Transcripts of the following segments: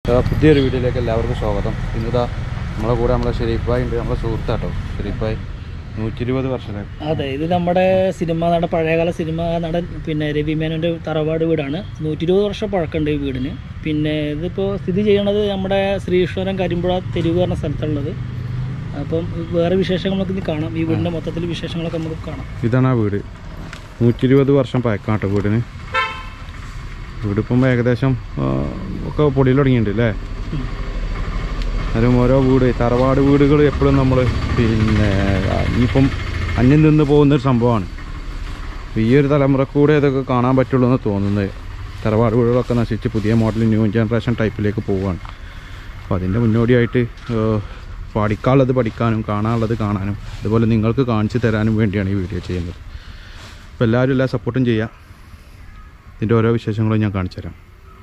ആ, പുതിയൊരു വീഡിയോയിലേക്ക് എല്ലാവർക്കും സ്വാഗതം ഇന്നിതാ നമ്മളെ കൂടെ നമ്മളെ ഷെരീഫായി ഉണ്ട് നമ്മളെ സുഹൃത്താട്ടോ ഷെരീഫായി നൂറ്റി ഇരുപത് വർഷത്തെ അതെ ഇത് നമ്മുടെ സിനിമ നടൻ പഴയകാല സിനിമ നടൻ പിന്നെ രവി മേനോൻ്റെ തറവാട് വീടാണ് നൂറ്റി ഇരുപത് വർഷം പഴക്കമുണ്ട് ഈ വീടിന് പിന്നെ ഇതിപ്പോൾ സ്ഥിതി ചെയ്യണത് നമ്മുടെ ശ്രീശ്വരം കരിമ്പുഴ തെരുവ് പറഞ്ഞ സ്ഥലത്തുള്ളത് അപ്പം വേറെ വിശേഷങ്ങൾ നമുക്ക് ഇനി കാണാം ഈ വീടിൻ്റെ മൊത്തത്തിൽ വിശേഷങ്ങളൊക്കെ നമുക്ക് കാണാം ഇതാണ് ആ വീട് നൂറ്റി ഇരുപത് വർഷം പഴക്കാട്ടോ വീടിന് വീടിപ്പം ഏകദേശം ആ, ഒക്കെ പൊടിയിൽ തുടങ്ങിയിട്ടുണ്ട് അല്ലേ ഉം. എന്നാലും ഓരോ വീട് തറവാട് വീടുകൾ എപ്പോഴും നമ്മൾ പിന്നെ ആ, ഇനിയിപ്പം അന്യം നിന്ന് പോകുന്നൊരു സംഭവമാണ് അപ്പോൾ ഈ ഒരു തലമുറക്കൂടെ ഇതൊക്കെ കാണാൻ പറ്റുള്ളൂ എന്ന് തോന്നുന്നത് തറവാട് വീടുകളൊക്കെ നശിച്ച് പുതിയ മോഡൽ ന്യൂ ജനറേഷൻ ടൈപ്പിലേക്ക് പോവുകയാണ് അപ്പോൾ അതിൻ്റെ മുന്നോടിയായിട്ട് ഏഹ്, പഠിക്കാനുള്ളത് പഠിക്കാനും കാണാനുള്ളത് കാണാനും അതുപോലെ നിങ്ങൾക്ക് കാണിച്ചു തരാനും വേണ്ടിയാണ് ഈ വീഡിയോ ചെയ്യുന്നത് അപ്പോൾ എല്ലാവരും എല്ലാ സപ്പോർട്ടും ചെയ്യാം ഇതിൻ്റെ ഓരോ വിശേഷങ്ങളും ഞാൻ കാണിച്ചു തരാം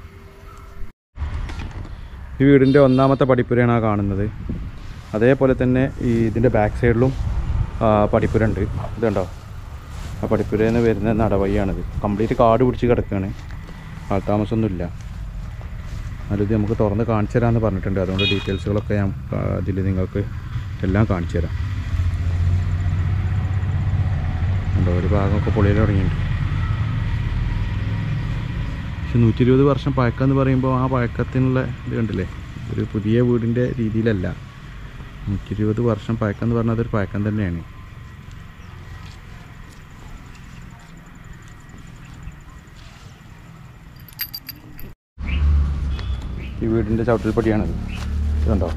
ഈ വീടിൻ്റെ ഒന്നാമത്തെ പടിപ്പുരയാണ് ആ കാണുന്നത് അതേപോലെ തന്നെ ഈ ഇതിൻ്റെ ബാക്ക് സൈഡിലും ആ, പടിപ്പുര ഉണ്ട് ഇതുണ്ടോ ആ പടിപ്പുരയിൽ നിന്ന് വരുന്ന നടവഴിയാണിത് കംപ്ലീറ്റ് കാട് പിടിച്ച് കിടക്കുകയാണ് ആൾത്താമസമൊന്നുമില്ല എന്നാലും ഇത് നമുക്ക് തുറന്ന് കാണിച്ചു തരാമെന്ന് പറഞ്ഞിട്ടുണ്ട് അതുകൊണ്ട് ഡീറ്റെയിൽസുകളൊക്കെ ഞാൻ ഇതിൽ നിങ്ങൾക്ക് എല്ലാം കാണിച്ചു തരാം ഉണ്ടോ ഒരു ഭാഗമൊക്കെ പൊളിയിൽ തുടങ്ങിയിട്ടുണ്ട് പക്ഷെ നൂറ്റി ഇരുപത് വർഷം പഴക്കം എന്ന് പറയുമ്പോൾ ആ പഴക്കത്തിനുള്ള ഇത് കണ്ടില്ലേ ഒരു പുതിയ വീടിൻ്റെ രീതിയിലല്ല നൂറ്റി ഇരുപത് വർഷം പഴക്കം എന്ന് പറഞ്ഞാൽ അതൊരു പഴക്കം തന്നെയാണ് ഈ വീടിൻ്റെ ചവിട്ടിൽപ്പടിയാണിത് ഇതുണ്ടോ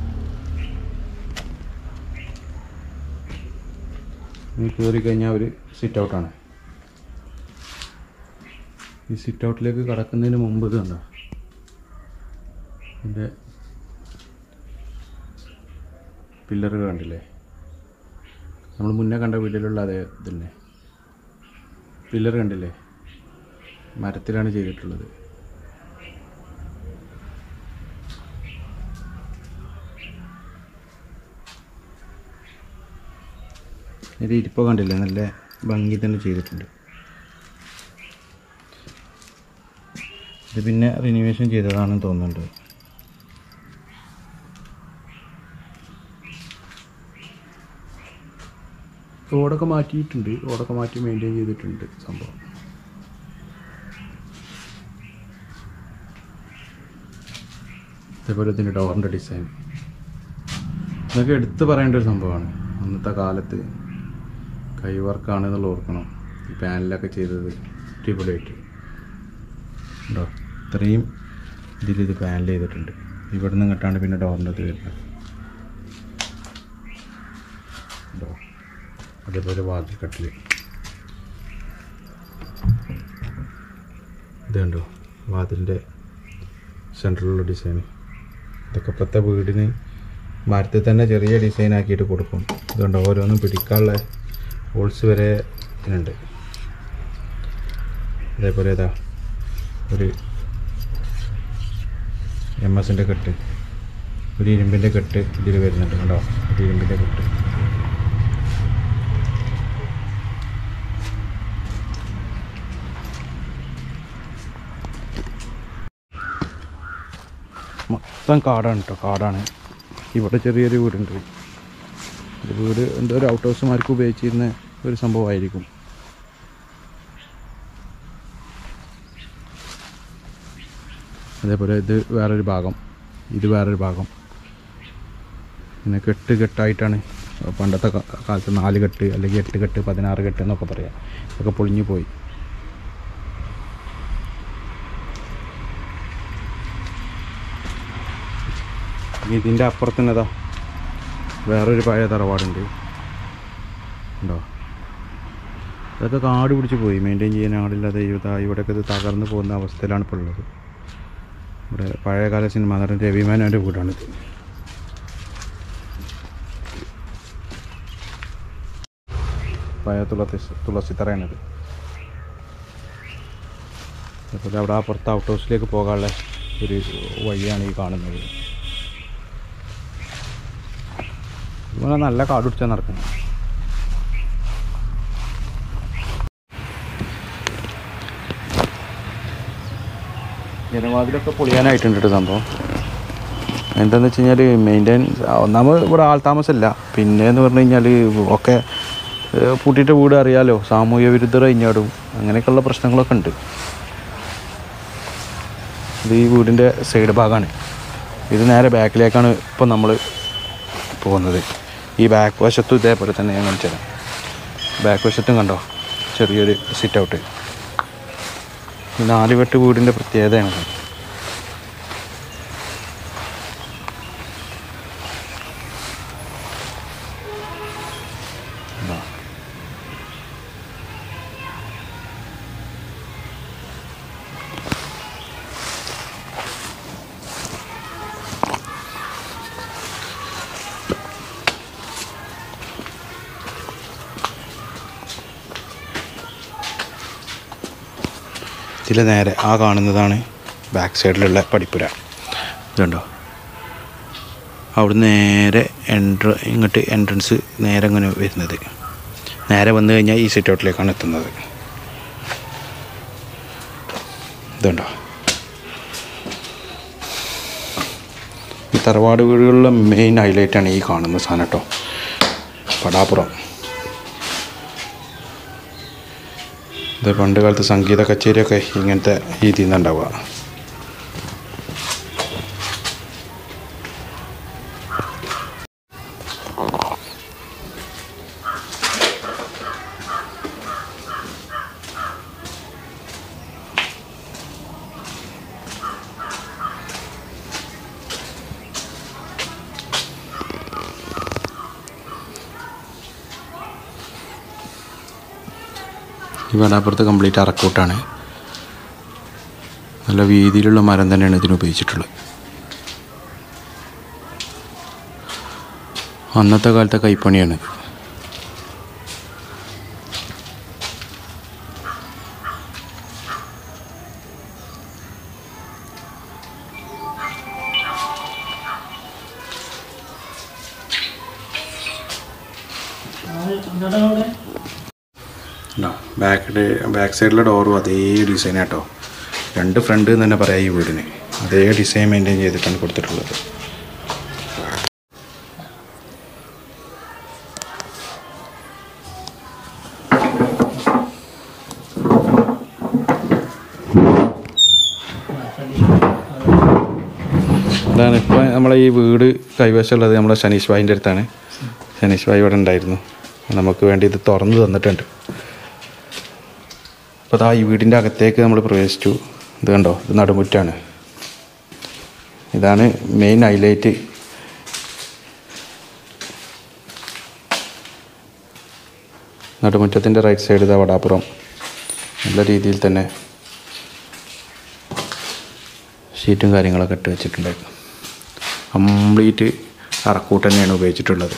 ഇനി കയറി കഴിഞ്ഞാൽ ഒരു സിറ്റ് ഔട്ടാണ് ഈ സിറ്റ് ഔട്ടിലേക്ക് കടക്കുന്നതിന് മുമ്പ് ഇത് കണ്ടോ ഇതിൻ്റെ പില്ലറുകൾ കണ്ടില്ലേ നമ്മൾ മുന്നേ കണ്ട വീട്ടിലുള്ള അതേ ഇതന്നെ പില്ലർ കണ്ടില്ലേ മരത്തിലാണ് ചെയ്തിട്ടുള്ളത് ഇത് ഇരിപ്പോൾ കണ്ടില്ലേ നല്ല ഭംഗി തന്നെ ചെയ്തിട്ടുണ്ട് ഇത് പിന്നെ റിനോവേഷൻ ചെയ്തതാണെന്ന് തോന്നുന്നുണ്ട് റോഡൊക്കെ മാറ്റിയിട്ടുണ്ട് റോഡൊക്കെ മാറ്റി മെയിൻറ്റെയിൻ ചെയ്തിട്ടുണ്ട് സംഭവം അതേപോലെ ഇതിൻ്റെ ഡോറിൻ്റെ ഡിസൈൻ ഇതൊക്കെ എടുത്തു പറയേണ്ട ഒരു സംഭവമാണ് അന്നത്തെ കാലത്ത് കൈ വർക്കാണ് എന്നുള്ള ഓർക്കണം ഈ പാനലൊക്കെ ചെയ്തത് അടിപൊളിയായിട്ട് ഉണ്ടോ ഇത്രയും ഇതിൽ ഇത് പാനൽ ചെയ്തിട്ടുണ്ട് ഇവിടെ നിന്ന് ഇങ്ങോട്ടാണ് പിന്നെ ഡോറിൻ്റെ ഇത് വരുന്നത് ഉണ്ടോ അതേപോലെ വാതിൽ കട്ടിൽ ഇത് കണ്ടോ വാതിലിൻ്റെ സെൻറ്ററിലുള്ള ഡിസൈൻ ഇതൊക്കെ ഇപ്പോഴത്തെ വീടിന് മരത്തിൽ തന്നെ ചെറിയ ഡിസൈൻ ആക്കിയിട്ട് കൊടുക്കും ഇതുകൊണ്ട് ഓരോന്നും പിടിക്കാനുള്ള ഹോൾസ് വരെ ഇതിനുണ്ട് അതേപോലെ ഇതാ ഒരു എം എസിൻ്റെ കെട്ട് ഒരു ഇരുമ്പിൻ്റെ കെട്ട് ഇതിൽ വരുന്നുണ്ട് കണ്ടോ ഒരു ഇരുമ്പിൻ്റെ കെട്ട് മൊത്തം കാടാണ് കേട്ടോ കാടാണ് ഇവിടെ ചെറിയൊരു വീടുണ്ട് ഒരു വീട് എന്തോ ഒരു ഔട്ട് ഹൗസുമാർക്ക് ഉപയോഗിച്ചിരുന്ന ഒരു സംഭവമായിരിക്കും അതേപോലെ ഇത് വേറൊരു ഭാഗം ഇത് വേറൊരു ഭാഗം പിന്നെ കെട്ട് കെട്ടായിട്ടാണ് പണ്ടത്തെ കാ- കാലത്ത് നാല് കെട്ട് അല്ലെങ്കിൽ എട്ട് കെട്ട് പതിനാറ് കെട്ട് എന്നൊക്കെ പറയാം ഒക്കെ പൊളിഞ്ഞു പോയി ഇനി ഇതിൻ്റെ അപ്പുറത്ത് തന്നെ ഇതാ വേറൊരു പഴയ തറവാടുണ്ട് ഉണ്ടോ അതൊക്കെ കാട് പിടിച്ച് പോയി മെയിൻറ്റെയിൻ ചെയ്യാൻ ആളില്ലാതെ ഇതാ ഇവിടെയൊക്കെ ഇത് തകർന്നു പോകുന്ന അവസ്ഥയിലാണ് ഇപ്പോൾ ഉള്ളത് ഇവിടെ പഴയകാല സിനിമ നടൻ രവിമാനൻ്റെ വീടാണിത് പഴയ തുളസി തുളസിത്തറയാണിത് അതുപോലെ അവിടെ ആ പുറത്ത് ഔട്ട് ഹൗസിലേക്ക് പോകാനുള്ള ഒരു വഴിയാണ് ഈ കാണുന്നത് ഇവിടെ നല്ല കാട് പിടിച്ചാൽ നടക്കുന്നത് ജനവാതിലൊക്കെ പൊളിയാനായിട്ടുണ്ട് കേട്ടോ സംഭവം എന്താണെന്ന് വെച്ച് കഴിഞ്ഞാൽ മെയിൻ്റെനൻസ് ഒന്നാമത് ഇവിടെ ആൾ താമസമില്ല പിന്നെ എന്ന് പറഞ്ഞു കഴിഞ്ഞാൽ ഒക്കെ ഏഹ്, പൂട്ടിയിട്ട് വീട് അറിയാലോ സാമൂഹ്യ വിരുദ്ധർ കഴിഞ്ഞാടും അങ്ങനെയൊക്കെയുള്ള പ്രശ്നങ്ങളൊക്കെ ഉണ്ട് ഇത് ഈ വീടിൻ്റെ സൈഡ് ഭാഗമാണ് ഇത് നേരെ ബാക്കിലേക്കാണ് ഇപ്പം നമ്മൾ പോകുന്നത് ഈ ബാക്ക് വശത്തും ഇതേപോലെ തന്നെ ഞാൻ കാണിച്ചു തരാം ബാക്ക് വശത്തും കണ്ടോ ചെറിയൊരു സിറ്റ് ഔട്ട് ഈ നാലുവെട്ട് വീടിൻ്റെ പ്രത്യേകതയാണ് ഇതിൽ നേരെ ആ കാണുന്നതാണ് ബാക്ക് സൈഡിലുള്ള പടിപ്പുര ഇതുണ്ടോ അവിടെ നേരെ എൻട്ര ഇങ്ങോട്ട് എൻട്രൻസ് നേരെ ഇങ്ങനെ വരുന്നത് നേരെ വന്നു കഴിഞ്ഞാൽ ഈ സിറ്റ് ഔട്ടിലേക്കാണ് എത്തുന്നത് ഇതുണ്ടോ ഈ തറവാട് വീടുകളിലെ മെയിൻ ഹൈലൈറ്റാണ് ഈ കാണുന്ന സാധനം കേട്ടോ പടാപ്പുറം ഇത് പണ്ട് കാലത്ത് സംഗീത കച്ചേരിയൊക്കെ ഇങ്ങനത്തെ രീതിയിൽ നിന്നുണ്ടാവുക ഈ വടാപ്പുറത്ത് കംപ്ലീറ്റ് അറക്കൂട്ടാണ് നല്ല വീതിയിലുള്ള മരം തന്നെയാണ് ഇതിന് ഉപയോഗിച്ചിട്ടുള്ളത് അന്നത്തെ കാലത്തെ കൈപ്പണിയാണ് ബാക്കിൽ ബാക്ക് സൈഡിലെ ഡോറും അതേ ഡിസൈൻ കേട്ടോ രണ്ട് ഫ്രണ്ട് എന്ന് തന്നെ പറയാം ഈ വീടിന് അതേ ഡിസൈൻ മെയിൻറ്റെയിൻ ചെയ്തിട്ടാണ് കൊടുത്തിട്ടുള്ളത് ഇതാണ് ഇപ്പോൾ നമ്മളെ ഈ വീട് കൈവശമുള്ളത് നമ്മളെ ശനീഷ് ഭായിൻ്റെ അടുത്താണ് ശനീഷ് ഭായി ഇവിടെ ഉണ്ടായിരുന്നു നമുക്ക് വേണ്ടി ഇത് തുറന്നു തന്നിട്ടുണ്ട് അപ്പോൾ അതാ ഈ വീടിൻ്റെ അകത്തേക്ക് നമ്മൾ പ്രവേശിച്ചു ഇത് കണ്ടോ ഇത് നടുമുറ്റാണ് ഇതാണ് മെയിൻ ഹൈലൈറ്റ് നടുമുറ്റത്തിൻ്റെ റൈറ്റ് സൈഡ് ഇതാ വടാപ്പുറം നല്ല രീതിയിൽ തന്നെ ഷീറ്റും കാര്യങ്ങളൊക്കെ ഇട്ട് വെച്ചിട്ടുണ്ട് കംപ്ലീറ്റ് അറക്കൂട്ട് തന്നെയാണ് ഉപയോഗിച്ചിട്ടുള്ളത്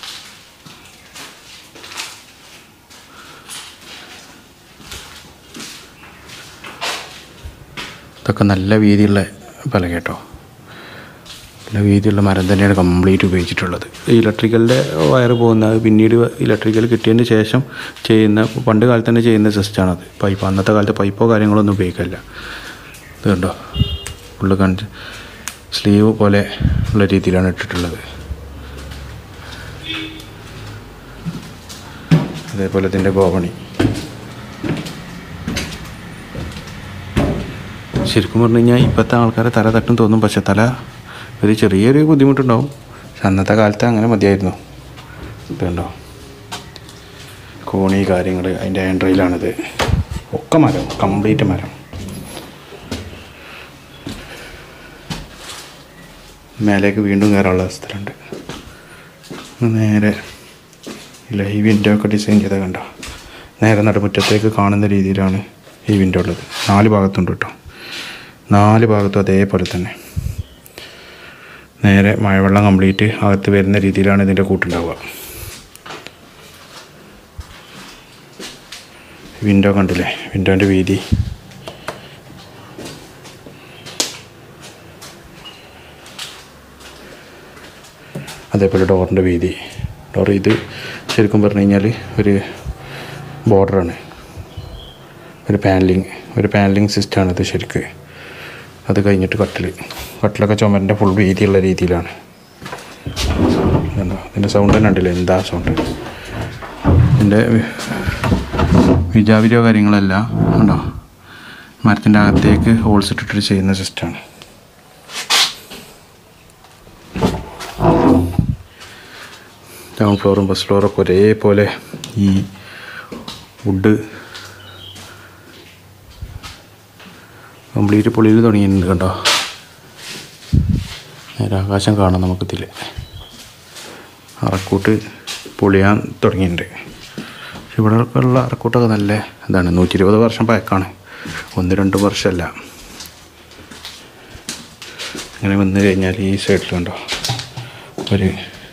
ഇതൊക്കെ നല്ല വീതിയുള്ള പല കേട്ടോ നല്ല വീതിയുള്ള മരം തന്നെയാണ് കംപ്ലീറ്റ് ഉപയോഗിച്ചിട്ടുള്ളത് ഇലക്ട്രിക്കലിൻ്റെ വയർ പോകുന്നത് പിന്നീട് ഇലക്ട്രിക്കൽ കിട്ടിയതിന് ശേഷം ചെയ്യുന്ന പണ്ട് കാലത്ത് തന്നെ ചെയ്യുന്ന സിസ്റ്റമാണത് പൈപ്പ് അന്നത്തെ കാലത്ത് പൈപ്പോ കാര്യങ്ങളോ ഒന്നും ഉപയോഗിക്കില്ല ഇത് കണ്ടോ ഫുള്ള് കണ്ട് സ്ലീവ് പോലെ ഉള്ള രീതിയിലാണ് ഇട്ടിട്ടുള്ളത് അതേപോലെ ഇതിൻ്റെ ഗോവണി ശരിക്കും പറഞ്ഞു കഴിഞ്ഞാൽ ഇപ്പോഴത്തെ ആൾക്കാരെ തല തട്ടും തോന്നും പക്ഷെ തല ഒരു ചെറിയൊരു ബുദ്ധിമുട്ടുണ്ടാവും പക്ഷെ അന്നത്തെ കാലത്ത് അങ്ങനെ മതിയായിരുന്നു ഇതുണ്ടോ കോണി കാര്യങ്ങൾ അതിൻ്റെ ആൻഡ്രയിലാണിത് ഒക്കെ മരം കംപ്ലീറ്റ് മരം മേലേക്ക് വീണ്ടും കയറാനുള്ള സ്ഥലമുണ്ട് നേരെ ഇല്ല ഈ വിൻഡോ ഒക്കെ ഡിസൈൻ ചെയ്ത കണ്ടോ നേരെ നടുമുറ്റത്തേക്ക് കാണുന്ന രീതിയിലാണ് ഈ വിൻഡോ ഉള്ളത് നാല് ഭാഗത്തുണ്ട് കേട്ടോ നാല് ഭാഗത്തും അതേപോലെ തന്നെ നേരെ മഴവെള്ളം കംപ്ലീറ്റ് അകത്ത് വരുന്ന രീതിയിലാണ് ഇതിൻ്റെ കൂട്ടുണ്ടാവുക വിൻഡോ കണ്ടില്ലേ വിൻഡോൻ്റെ വീതി അതേപോലെ ഡോറിൻ്റെ വീതി ഡോർ ഇത് ശരിക്കും പറഞ്ഞു കഴിഞ്ഞാൽ ഒരു ബോർഡറാണ് ഒരു പാനലിങ് ഒരു പാനലിങ് സിസ്റ്റമാണ് ഇത് ശരിക്ക് അത് കഴിഞ്ഞിട്ട് കട്ടിൽ കട്ടിലൊക്കെ ചുമരിൻ്റെ ഫുൾ വീതിയുള്ള രീതിയിലാണ് ഇതുണ്ടോ ഇതിൻ്റെ സൗണ്ട് തന്നെ ഉണ്ടല്ലോ എന്താ സൗണ്ട് ഇതിൻ്റെ വിജാവിരോ കാര്യങ്ങളല്ല ഉണ്ടോ മരത്തിൻ്റെ അകത്തേക്ക് ഹോൾസ് ഇട്ടിട്ട് ചെയ്യുന്ന സിസ്റ്റമാണ് ഗ്രൗണ്ട് ഫ്ലോറും ബസ് ഫ്ലോറൊക്കെ ഒരേപോലെ ഈ വുഡ് കംപ്ലീറ്റ് പൊളിയിൽ തുടങ്ങിയിട്ടുണ്ട് കണ്ടോ നേരെ ആകാശം കാണാം നമുക്കിതിൽ അറക്കൂട്ട് പൊളിയാൻ തുടങ്ങിയിട്ടുണ്ട് പക്ഷെ ഇവിടെ ഉള്ള അറക്കൂട്ടൊക്കെ നല്ല ഇതാണ് നൂറ്റി ഇരുപത് വർഷം പഴക്കാണ് ഒന്ന് രണ്ട് വർഷമല്ല അങ്ങനെ വന്നു കഴിഞ്ഞാൽ ഈ സൈഡിൽ കണ്ടോ ഒരു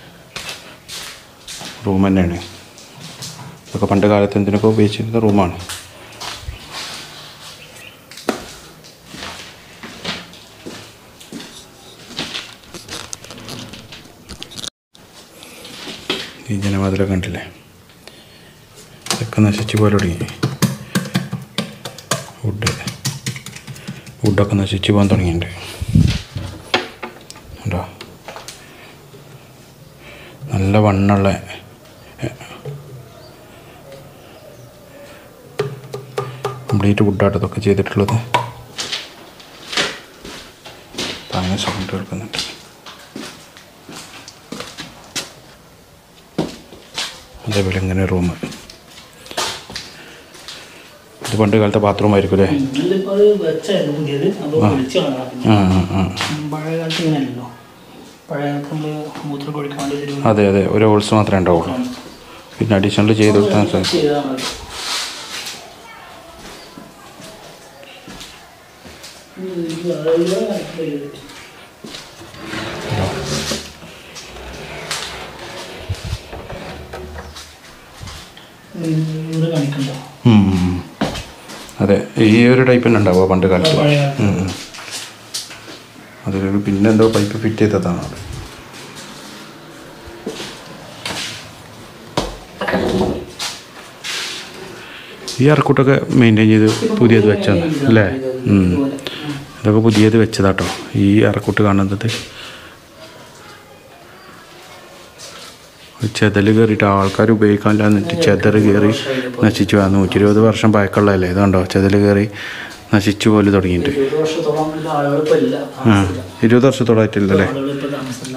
റൂം തന്നെയാണ് ഇതൊക്കെ പണ്ട് കാലത്ത് എന്തിനൊക്കെ ഉപയോഗിച്ചിരുന്ന റൂമാണ് ഈ ജനവാതിലൊക്കെ കണ്ടില്ലേ ഇതൊക്കെ നശിച്ചു പോലെ തുടങ്ങി വുഡ് വുഡൊക്കെ നശിച്ചു പോകാൻ തുടങ്ങിയിട്ടുണ്ട് ഉണ്ടോ നല്ല വണ്ണുള്ള കംപ്ലീറ്റ് വുഡായിട്ട് ഇതൊക്കെ ചെയ്തിട്ടുള്ളത് താങ്ങ സൗണ്ട് കേൾക്കുന്നുണ്ട് അതേപോലെ ഇങ്ങനെ റൂം ഇത് പണ്ട് കാലത്തെ ബാത്റൂം ആയിരിക്കും അല്ലേ ഇതിലിപ്പോൾ അത് വെച്ചായിരുന്നു പുതിയത് അത് പൊളിച്ച് കളഞ്ഞാ പിന്നെ ആ ആ ആ പഴയ കാലത്ത് ഇങ്ങനെയല്ലല്ലോ പഴയ കാലത്ത് നമ്മൾ മൂത്രം കൊഴിക്കാൻ വേണ്ടി ഒരു അതെ അതെ ഒരു ഹോൾസ് മാത്രമേ ഉണ്ടാവുള്ളൂ പിന്നെ അഡീഷണൽ ചെയ്ത് കൊടുത്താൽ സാധിക്കും ചെയ്താൽ മതി ഇത് അതായത് കണക്കില് ഇവിടെ കാണിക്കണ്ടോ ഉം. അതെ ഈ ഒരു ടൈപ്പ് തന്നെ ഉണ്ടാവുക പണ്ട് കാലത്ത് പഴയ കാലത്ത് ഉം, ഉം. അതിലൊരു പിന്നെന്തോ പൈപ്പ് ഫിറ്റ് ചെയ്തതാണ് അവിടെ ഈ അറക്കൂട്ടൊക്കെ മെയിൻറ്റെയിൻ ചെയ്ത് പുതിയത് വെച്ചാണ് അല്ലേ ഉം. ഇതുപോലെ. ഉം. ഇതൊക്കെ പുതിയത് വെച്ചതാട്ടോ ഈ അറക്കൂട്ട് കാണുന്നത് ചെതൽ കയറിയിട്ട് ആൾക്കാർ ഉപയോഗിക്കാനില്ല എന്നിട്ട് ചെതൽ കയറി നശിച്ചു ആ നൂറ്റി ഇരുപത് വർഷം പഴക്കമുള്ളതല്ലേ ഇതുണ്ടോ ചെതൽ കയറി നശിച്ചു പോലെ തുടങ്ങിയിട്ട് ഇരുപത് വർഷത്തോളം ഇത് ആളുകളിപ്പോൾ ഇല്ല ആ ഇരുപത് വർഷത്തോളമായിട്ടില്ലല്ലേ ആളുകളിപ്പോൾ താമസമില്ല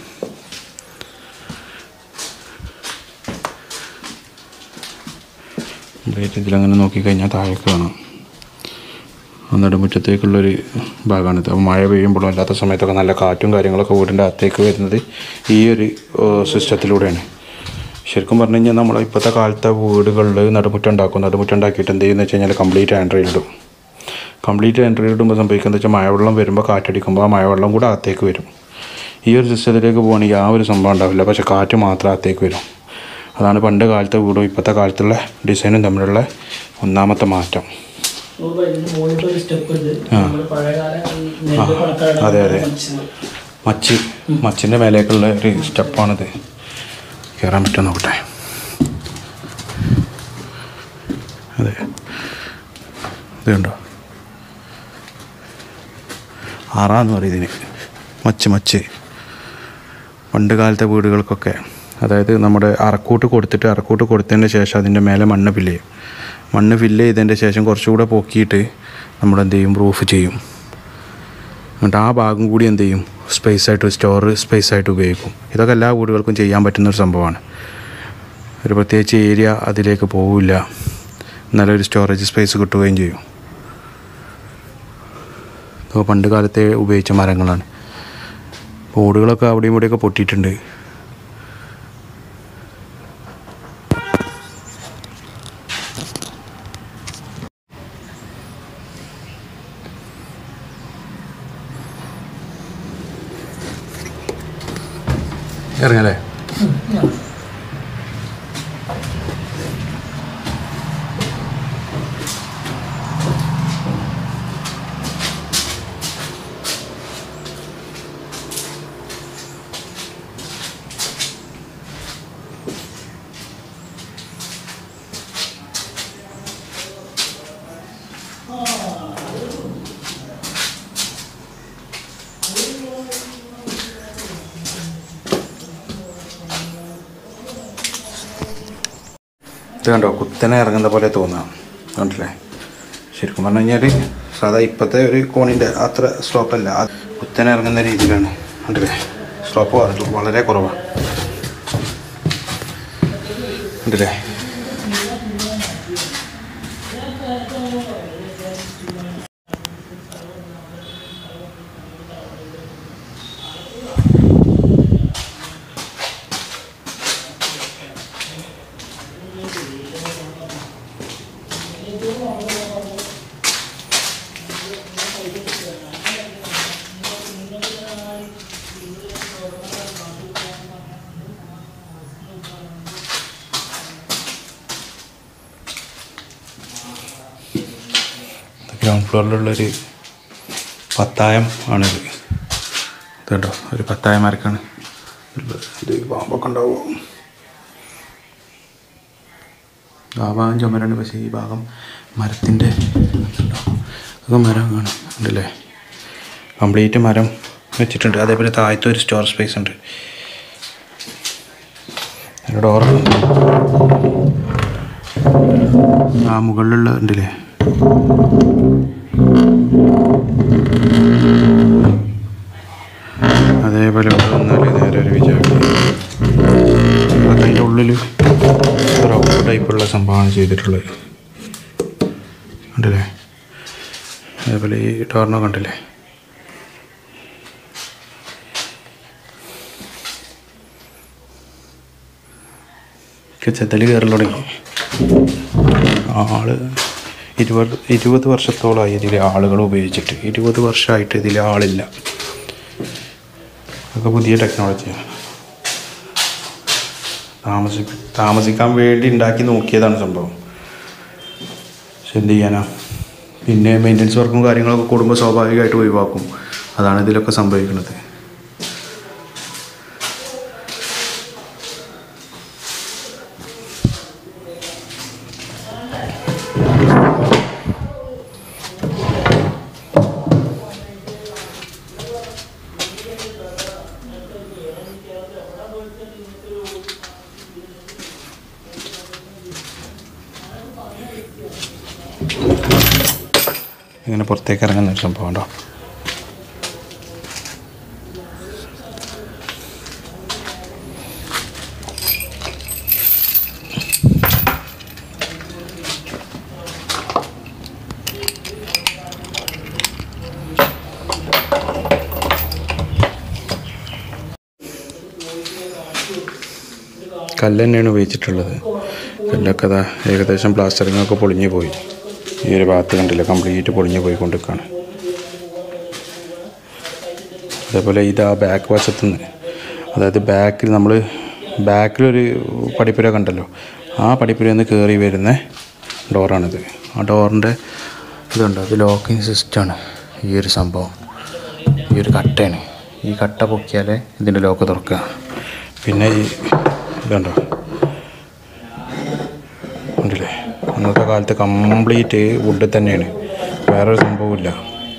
കംപ്ലീറ്റ് ഇതിലങ്ങനെ നോക്കിക്കഴിഞ്ഞാൽ താഴേക്ക് കാണാം ആ നടുമുറ്റത്തേക്കുള്ളൊരു ഭാഗമാണിത് അപ്പോൾ മഴ പെയ്യുമ്പോഴും അല്ലാത്ത സമയത്തൊക്കെ നല്ല കാറ്റും കാര്യങ്ങളൊക്കെ വീടിൻ്റെ അകത്തേക്ക് വരുന്നത് ഈ ഒരു സിസ്റ്റത്തിലൂടെയാണ് ശരിക്കും പറഞ്ഞു കഴിഞ്ഞാൽ നമ്മൾ ഇപ്പോഴത്തെ കാലത്തെ വീടുകളിൽ നടുമുറ്റം ഉണ്ടാക്കും നടുമുറ്റം ഉണ്ടാക്കിയിട്ട് എന്ത് ചെയ്യുന്നത് വെച്ച് കഴിഞ്ഞാൽ കംപ്ലീറ്റ് ആൻഡ്രോയിൽ ഇടും കംപ്ലീറ്റ് ആൻഡ്രോയിൽ ഇടുമ്പോൾ സംഭവിക്കുന്നത് വെച്ചാൽ മഴവെള്ളം വരുമ്പോൾ കാറ്റടിക്കുമ്പോൾ ആ മഴവെള്ളം കൂടെ അകത്തേക്ക് വരും ഈ ഒരു സിസ്റ്റത്തിലേക്ക് പോകുകയാണെങ്കിൽ ആ ഒരു സംഭവം ഉണ്ടാവില്ല പക്ഷേ കാറ്റ് മാത്രം അകത്തേക്ക് വരും അതാണ് പണ്ട് കാലത്തെ വീടും ഇപ്പോഴത്തെ കാലത്തുള്ള ഡിസൈനും തമ്മിലുള്ള ഒന്നാമത്തെ മാറ്റം അപ്പോൾ ഇതിന് മുകളിൽ ഒരു സ്റ്റെപ്പ് ഉണ്ട് നമ്മൾ പഴയകാല ഈ നെല്ല് പണക്കാരുടെ അതെ, അതെ. മനസ്സിൽ മച്ച് മച്ചിൻ്റെ മേലേക്കുള്ള ഒരു സ്റ്റെപ്പാണിത് കയറാൻ പറ്റുമോ നോക്കട്ടെ അതെ ഇത് കണ്ടോ ആറാന്ന് പറയും ഇതിന് മച്ച് മച്ച് പണ്ട് കാലത്തെ വീടുകൾക്കൊക്കെ അതായത് നമ്മുടെ അറക്കൂട്ട് കൊടുത്തിട്ട് അറക്കൂട്ട് കൊടുത്തതിന് ശേഷം അതിൻ്റെ മേലെ മണ്ണ് ഫില്ല് ചെയ്യും മണ്ണ് ഫില്ല് ചെയ്തതിൻ്റെ ശേഷം കുറച്ചുകൂടെ പൊക്കിയിട്ട് നമ്മൾ എന്ത് ചെയ്യും റൂഫ് ചെയ്യും എന്നിട്ട് ആ ഭാഗം കൂടി എന്ത് ചെയ്യും സ്പേസ് ആയിട്ട് സ്റ്റോർ സ്പേസ് ആയിട്ട് ഉപയോഗിക്കും ഇതൊക്കെ എല്ലാ വീടുകൾക്കും ചെയ്യാൻ പറ്റുന്ന ഒരു സംഭവമാണ് ഒരു പ്രത്യേകിച്ച് ഏരിയ അതിലേക്ക് പോവില്ല നല്ലൊരു സ്റ്റോറേജ് സ്പേസ് കിട്ടുകയും ചെയ്യും ഇതൊക്കെ പണ്ട് കാലത്തെ ഉപയോഗിച്ച മരങ്ങളാണ് ഓടുകളൊക്കെ അവിടെയും ഇവിടെയൊക്കെ പൊട്ടിയിട്ടുണ്ട് ഇറങ്ങല്ലേ കണ്ടോ കുത്തനെ ഇറങ്ങുന്ന പോലെ തോന്നാം കണ്ടില്ലേ ശരിക്കും പറഞ്ഞു കഴിഞ്ഞാൽ സാധാ ഇപ്പോഴത്തെ ഒരു കോണിൻ്റെ അത്ര സ്ലോപ്പല്ല അത് കുത്തനെ ഇറങ്ങുന്ന രീതിയിലാണ് കണ്ടില്ലേ സ്ലോപ്പ് വളരെ കുറവാണ് കണ്ടില്ലേ ഗ്രൗണ്ട് ഫ്ലോറിലുള്ളൊരു പത്തായം ആണിത് ഇത് കേട്ടോ ഒരു പത്തായം മരക്കാണ് ഇത് പാമ്പൊക്കെ ഉണ്ടാവും ആ ഭാഗം ചുമരാണ് പക്ഷേ ഈ ഭാഗം മരത്തിൻ്റെ അതൊക്കെ മരം കാണും ഉണ്ടല്ലേ കംപ്ലീറ്റ് മരം വെച്ചിട്ടുണ്ട് അതേപോലെ താഴത്തെ ഒരു സ്റ്റോർ സ്പേസ് ഉണ്ട് ഡോർ ആ മുകളിലുള്ള ഉണ്ടല്ലേ അതേപോലെ ഇവിടെ വന്നാൽ നേരെ ഒരു വിചാരം അതിൻ്റെ ഉള്ളിൽ റബ്ബർ ടൈപ്പുള്ള സംഭവമാണ് ചെയ്തിട്ടുള്ളത് കണ്ടില്ലേ അതേപോലെ ഈ ടോർണോ കണ്ടില്ലേ ചെത്തല് കയറി തുടങ്ങി ആള് ഇരുപത് ഇരുപത് വർഷത്തോളമായി ഇതിൽ ആളുകൾ ഉപയോഗിച്ചിട്ട് ഇരുപത് വർഷമായിട്ട് ഇതിൽ ആളില്ല അതൊക്കെ പുതിയ ടെക്നോളജിയാണ് താമസി താമസിക്കാൻ വേണ്ടി ഉണ്ടാക്കി നോക്കിയതാണ് സംഭവം പക്ഷെ എന്ത് ചെയ്യാനാ പിന്നെ മെയിൻ്റനൻസ് വർക്കും കാര്യങ്ങളൊക്കെ കൂടുമ്പോൾ സ്വാഭാവികമായിട്ട് ഒഴിവാക്കും അതാണ് ഇതിലൊക്കെ സംഭവിക്കുന്നത് ഇങ്ങനെ പുറത്തേക്ക് ഇറങ്ങുന്ന ഒരു സംഭവം ഉണ്ടോ കല്ല് തന്നെയാണ് ഉപയോഗിച്ചിട്ടുള്ളത് കല്ലൊക്കെ അതാ ഏകദേശം പ്ലാസ്റ്ററിങ് ഒക്കെ പൊളിഞ്ഞു പോയി ഈ ഒരു ഭാഗത്ത് കണ്ടില്ല കംപ്ലീറ്റ് പൊളിഞ്ഞു പോയിക്കൊണ്ടിരിക്കുകയാണ് അതേപോലെ ഇത് ആ ബാക്ക് വശത്തു നിന്ന് അതായത് ബാക്കിൽ നമ്മൾ ബാക്കിലൊരു പടിപ്പുര കണ്ടല്ലോ ആ പടിപ്പുരയിൽ നിന്ന് കയറി വരുന്ന ഡോറാണിത് ആ ഡോറിൻ്റെ ഇതുണ്ട് അത് ലോക്കിംഗ് സിസ്റ്റമാണ് ഈ ഒരു സംഭവം ഈ ഒരു കട്ടയാണ് ഈ കട്ട പൊക്കിയാലേ ഇതിൻ്റെ ലോക്ക് തുറക്കുക പിന്നെ ഈ ഇതുണ്ടോ ഉണ്ടല്ലേ അന്നത്തെ കാലത്ത് കംപ്ലീറ്റ് വുഡ് തന്നെയാണ് വേറൊരു സംഭവമില്ല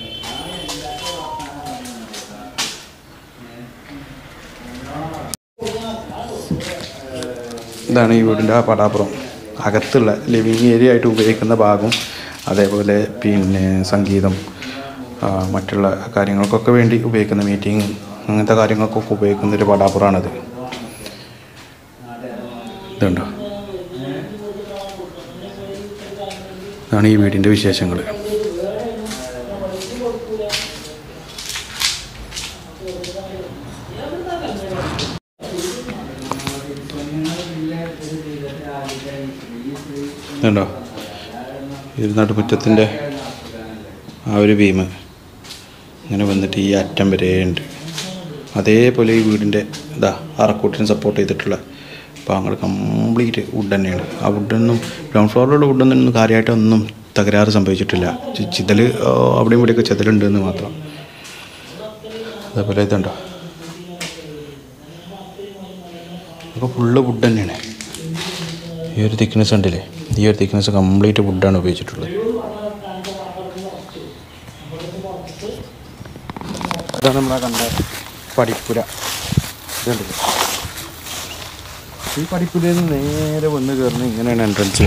ഇതാണ് ഈ വീടിൻ്റെ ആ പടാപ്പുറം അകത്തുള്ള ലിവിങ് ഏരിയ ആയിട്ട് ഉപയോഗിക്കുന്ന ഭാഗം അതേപോലെ പിന്നെ സംഗീതം ആ, മറ്റുള്ള കാര്യങ്ങൾക്കൊക്കെ വേണ്ടി ഉപയോഗിക്കുന്ന മീറ്റിംഗ് അങ്ങനത്തെ കാര്യങ്ങൾക്കൊക്കെ ഉപയോഗിക്കുന്ന ഒരു പടാപ്പുറമാണിത് ഇതുണ്ടോ ഇതാണ് ഈ വീടിൻ്റെ വിശേഷങ്ങൾ ഇതുണ്ടോ ഇത് നടുമുറ്റത്തിൻ്റെ ആ ഒരു ബീം ഇങ്ങനെ വന്നിട്ട് ഈ അറ്റം വരെ ഉണ്ട് അതേപോലെ ഈ വീടിൻ്റെ ഇതാ അറക്കൂട്ടിന് സപ്പോർട്ട് ചെയ്തിട്ടുള്ള ഭാഗങ്ങൾ കംപ്ലീറ്റ് വുഡ് തന്നെയാണ് ആ വുഡൊന്നും ഗ്രൗണ്ട് ഫ്ലോറിലുള്ള വുഡൊന്നും കാര്യമായിട്ടൊന്നും തകരാറ് സംഭവിച്ചിട്ടില്ല ചി- ചിതല് ആ, അവിടെയും ഇവിടെയൊക്കെ ചിതലുണ്ട് എന്ന് മാത്രം അതേപോലെ ഇതുണ്ടോ അപ്പോൾ ഫുള്ള് വുഡ് തന്നെയാണ് ഈ ഒരു തിക്നെസ് ഉണ്ടല്ലേ ഈ ഒരു തിക്നെസ് കംപ്ലീറ്റ് വുഡാണ് ഉപയോഗിച്ചിട്ടുള്ളത് ഇതാണ് നമ്മളെ കണ്ട പടിപ്പുര ഇതുണ്ടല്ലോ ഈ പടിപ്പുരയിൽ നിന്ന് നേരെ വന്ന് കയറുന്ന ഇങ്ങനെയാണ് എൻട്രൻസ്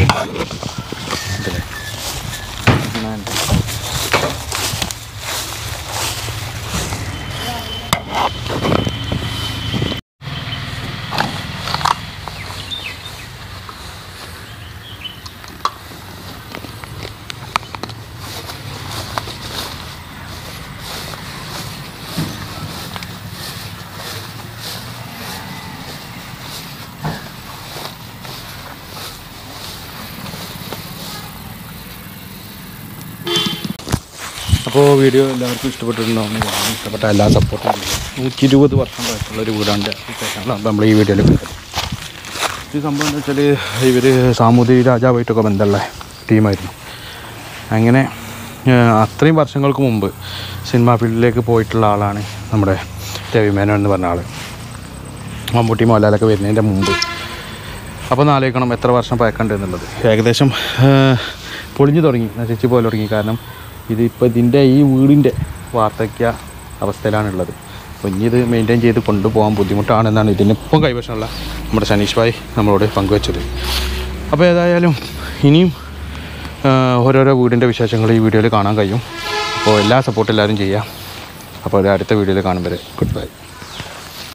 അപ്പോൾ വീഡിയോ എല്ലാവർക്കും ഇഷ്ടപ്പെട്ടിട്ടുണ്ടാവും ഇഷ്ടപ്പെട്ട എല്ലാ സപ്പോർട്ടും ചെയ്യുക നൂറ്റി ഇരുപത് വർഷം പഴക്കമുള്ള ഒരു വീടാണ് ശേഷമാണ് നമ്മൾ ഈ വീഡിയോയിൽ കണ്ടത് ഈ സംഭവം എന്താ വെച്ചാൽ ഇവർ സാമൂതിരി രാജാവായിട്ടൊക്കെ ബന്ധമുള്ള ടീമായിരുന്നു അങ്ങനെ ആ, അത്രയും വർഷങ്ങൾക്ക് മുമ്പ് സിനിമാ ഫീൽഡിലേക്ക് പോയിട്ടുള്ള ആളാണ് നമ്മുടെ രവിമേനോൻ എന്ന് പറഞ്ഞ ആൾ മമ്മൂട്ടി മോഹൻലാലൊക്കെ വരുന്നതിൻ്റെ മുമ്പ് അപ്പോൾ നാലേക്കണം എത്ര വർഷം പഴക്കണ്ട് എന്നുള്ളത് ഏകദേശം ആ, പൊളിഞ്ഞു തുടങ്ങി നശിച്ച് പോലെ തുടങ്ങി കാരണം ഇതിപ്പോൾ ഇതിൻ്റെ ഈ വീടിൻ്റെ വാർദ്ധക്യ അവസ്ഥയിലാണുള്ളത് അപ്പോൾ ഇനി ഇത് മെയിൻറ്റെയിൻ ചെയ്ത് കൊണ്ടുപോകാൻ ബുദ്ധിമുട്ടാണെന്നാണ് ഇതിനിപ്പം കൈവശമുള്ള നമ്മുടെ സനീഷ് ഭായ് നമ്മളോട് പങ്കുവച്ചത് അപ്പോൾ ഏതായാലും ഇനിയും ആ, ഓരോരോ വീടിൻ്റെ വിശേഷങ്ങൾ ഈ വീഡിയോയിൽ കാണാൻ കഴിയും അപ്പോൾ എല്ലാ സപ്പോർട്ടും എല്ലാവരും ചെയ്യാം അപ്പോൾ ഒരു അടുത്ത വീഡിയോയിൽ കാണും വരെ ഗുഡ് ബൈ